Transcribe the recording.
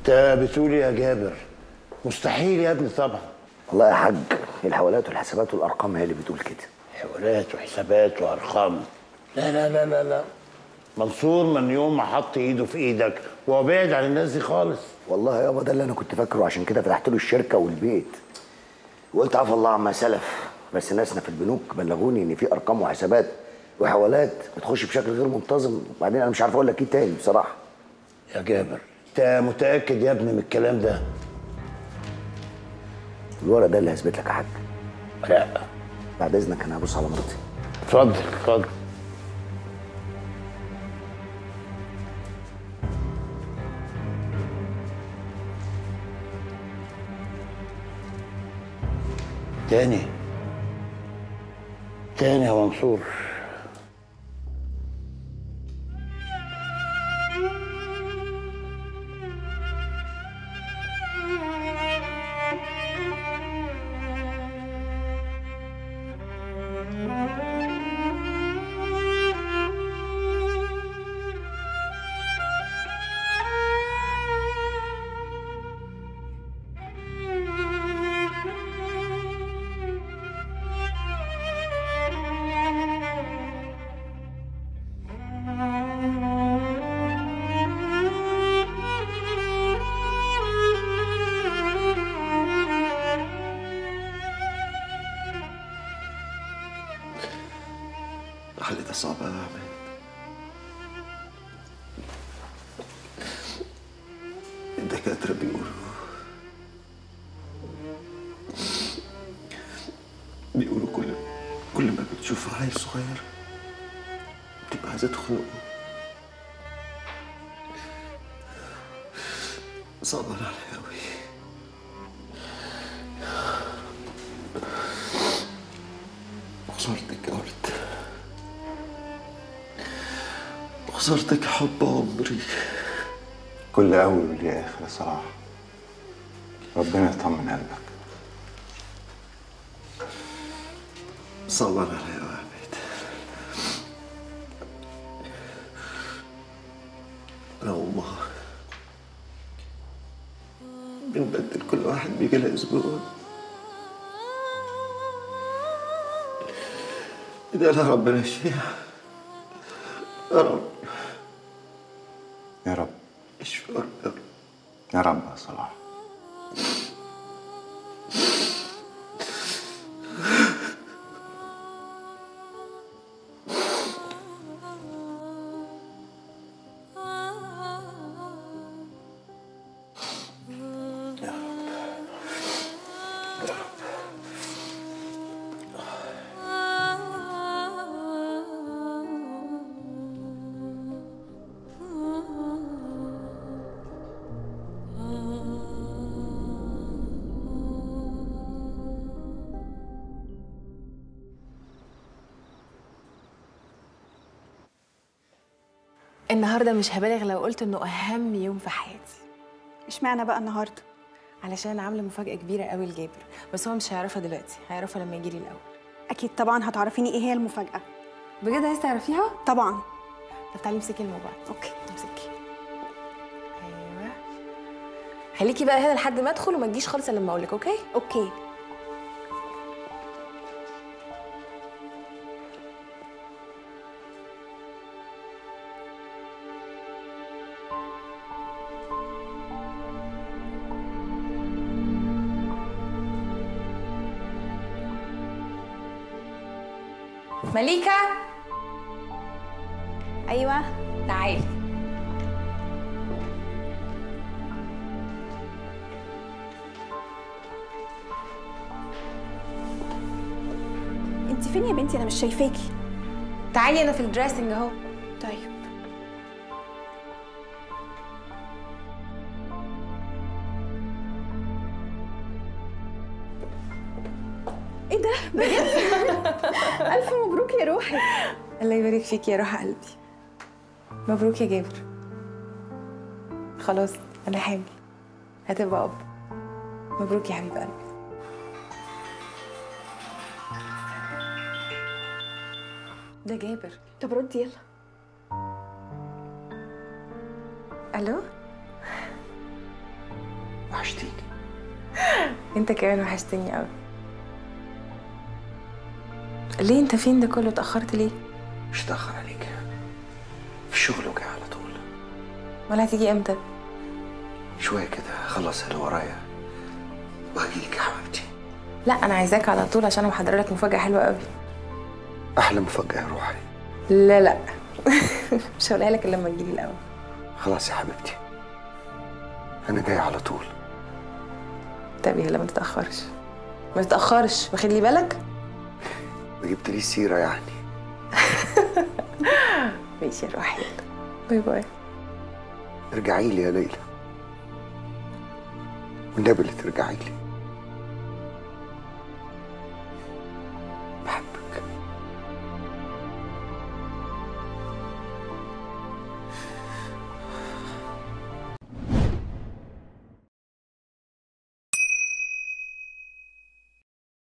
انت بتقول إيه يا جابر مستحيل يا ابني طبعا والله يا حاج الحوالات والحسابات والارقام هي اللي بتقول كده حوالات وحسابات وارقام لا لا لا لا لا منصور من يوم ما حط ايده في ايدك وهو بعيد عن الناس دي خالص والله يابا ده اللي انا كنت فاكره عشان كده فتحت له الشركه والبيت وقلت عفى الله عما سلف بس ناسنا في البنوك بلغوني ان في ارقام وحسابات وحوالات بتخش بشكل غير منتظم وبعدين انا مش عارف اقول لك ايه تاني بصراحه يا جابر انت متاكد يا ابني من الكلام ده الورق ده اللي هثبت لك يا حاج لا بعد اذنك انا هبص على مراتي اتفضل اتفضل تاني تاني يا منصور الحل ده صعب قوي يا عماد الدكاترة بيقولوا بيقولوا كل كل ما بتشوف عيل صغير بتبقى عايزة تخنقه صعبان عليا أوي خسرتك يا ولد خسرتك حب عمري كل أول وليه آخر يا صلاح ربنا يطمن قلبك صعبان عليا أوي يا عماد أنا وأمها بنبدل كل واحد بيجي لها أسبوع إذا لها ربنا يشفيها يا رب يا رب اشفي يا رب يا رب يا صلاح النهارده مش هبالغ لو قلت انه اهم يوم في حياتي اشمعنى بقى النهارده علشان عامله مفاجاه كبيره قوي لجابر بس هو مش هيعرفها دلوقتي هيعرفها لما يجي لي الاول اكيد طبعا هتعرفيني ايه هي المفاجاه بجد عايز تعرفيها طبعا طب تعالي امسكي الموبايل اوكي امسكي ايوه خليكي بقى هنا لحد ما ادخل وما تجيش خالص الا لما اقول لك اوكي اوكي مليكه ايوه تعالي انت فين يا بنتي انا مش شايفاكي تعالي انا في الدريسنج اهو طيب ايه ده بجد الف مبروك يا روحي الله يبارك فيك يا روح قلبي مبروك يا جابر خلاص انا حامل هتبقى اب مبروك يا حبيب قلبي ده جابر طب ردي يلا الو وحشتيني انت كمان وحشتني قوي ليه انت فين ده كله اتاخرت ليه مش هتاخر عليك في الشغل وجاي على طول ولا هتيجي امتى شويه كده خلص اللي ورايا وهجيلك يا حبيبتي لا انا عايزاك على طول عشان محضره لك مفاجاه حلوه قوي احلى مفاجاه يا روحي لا لا مش هقولها لك الا لما تجيلي الاول خلاص يا حبيبتي انا جاي على طول طب يلا ما تتاخرش ما تتاخرش واخد لي بالك ما جبتليش سيره يعني ماشي يا روحي يلا باي باي ارجعي لي يا ليلى والنبي اللي ترجعي لي